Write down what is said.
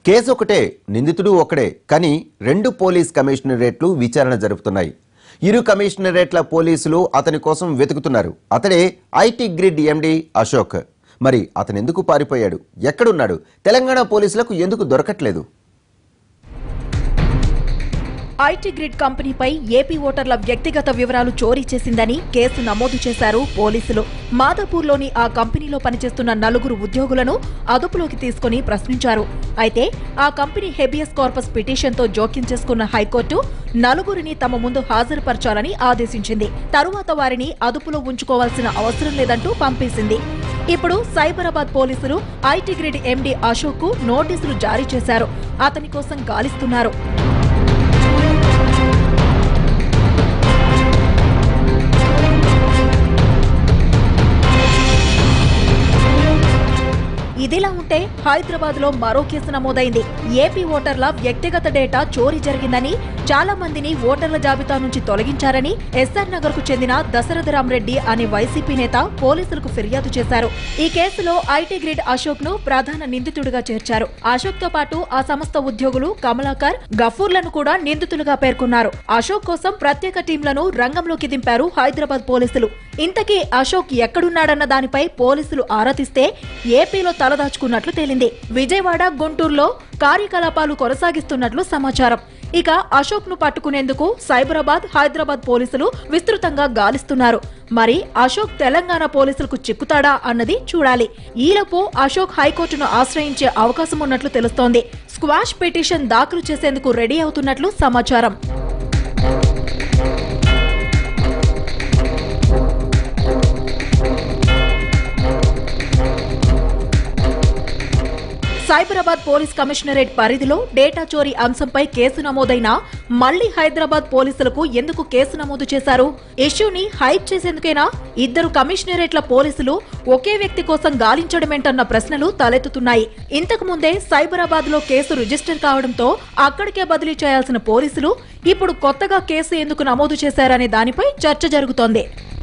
case ఒకటే నిందితుడు ఒకడే కానీ రెండు పోలీస్ కమిషనరేట్లు విచారణ జరుపుతున్నాయి ఇరు కమిషనరేట్ల పోలీసులు అతని కోసం వెతుకుతున్నారు అతడే ఐటీ గ్రిడ్ ఎండి అశోక్ మరి అతను ఎందుకు పారిపోయాడు ఎక్కడున్నాడు తెలంగాణ పోలీసులకు ఎందుకు దొరకట్లేదు ఐటీ గ్రిడ్ కంపెనీపై ఏపీ ఓటర్ల వ్యక్తిగత వివరాలు చోరీ చేసిందని కేసు నమోదు చేశారు పోలీసులు మాదాపూర్లోని ఆ కంపెనీలో పనిచేస్తున్న నలుగురు ఉద్యోగులను అదుపులోకి తీసుకుని ప్రశ్నించారు అయితే ఆ కంపెనీ హెబియస్ కార్పస్ పిటిషన్తో జోక్యం చేసుకున్న హైకోర్టు నలుగురిని తమ ముందు హాజరుపరచాలని ఆదేశించింది తరువాత వారిని అదుపులో ఉంచుకోవాల్సిన అవసరం లేదంటూ పంపేసింది ఇప్పుడు సైబరాబాద్ పోలీసులు ఐటీ గ్రిడ్ ఎండీ అశోక్ కు నోటీసులు జారీ చేశారు అతని కోసం గాలిస్తున్నారు ఇదిలా ఉంటే హైదరాబాద్ లో మరో కేసు నమోదైంది ఏపీ ఓటర్ల వ్యక్తిగత డేటా చోరీ జరిగిందని చాలా మందిని ఓటర్ల జాబితా నుంచి తొలగించారని ఎస్ఆర్ నగర్ కు చెందిన దశరథరాం రెడ్డి అనే వైసీపీ నేత పోలీసులకు ఫిర్యాదు చేశారు ఈ కేసులో ఐటీ గ్రిడ్ అశోక్ ను ప్రధాన నిందితుడిగా చేర్చారు అశోక్ తో పాటు ఆ సంస్థ ఉద్యోగులు కమలాకర్ గఫూర్లను కూడా నిందితులుగా పేర్కొన్నారు అశోక్ కోసం ప్రత్యేక టీంలను రంగంలోకి దింపారు హైదరాబాద్ పోలీసులు ఇంతకీ అశోక్ ఎక్కడున్నాడన్న దానిపై పోలీసులు ఆరా తీస్తే ఏపీలో తలదాచుకున్నట్లు తేలింది విజయవాడ గుంటూరులో కార్యకలాపాలు కొనసాగిస్తున్నట్లు సమాచారం ఇక అశోక్ ను పట్టుకునేందుకు సైబరాబాద్ హైదరాబాద్ పోలీసులు విస్తృతంగా గాలిస్తున్నారు మరి అశోక్ తెలంగాణ పోలీసులకు చిక్కుతాడా అన్నది చూడాలి ఈలోపు అశోక్ హైకోర్టును ఆశ్రయించే అవకాశం ఉన్నట్లు తెలుస్తోంది స్క్వాష్ పిటిషన్ దాఖలు చేసేందుకు రెడీ అవుతున్నట్లు సమాచారం సైబరాబాద్ పోలీస్ కమిషనరేట్ పరిధిలో డేటా చోరీ అంశంపై కేసు నమోదైనా మళ్లీ హైదరాబాద్ పోలీసులకు ఎందుకు కేసు నమోదు చేశారు ఇష్యూని హైప్ చేసేందుకేనా ఇద్దరు కమిషనరేట్ల పోలీసులు ఒకే వ్యక్తి కోసం గాలించడమేంటన్న ప్రశ్నలు తలెత్తుతున్నాయి ఇంతకు ముందే సైబరాబాద్ లో కేసు రిజిస్టర్ కావడంతో అక్కడికే బదిలీ చేయాల్సిన పోలీసులు ఇప్పుడు కొత్తగా కేసు ఎందుకు నమోదు చేశారనే దానిపై చర్చ జరుగుతోంది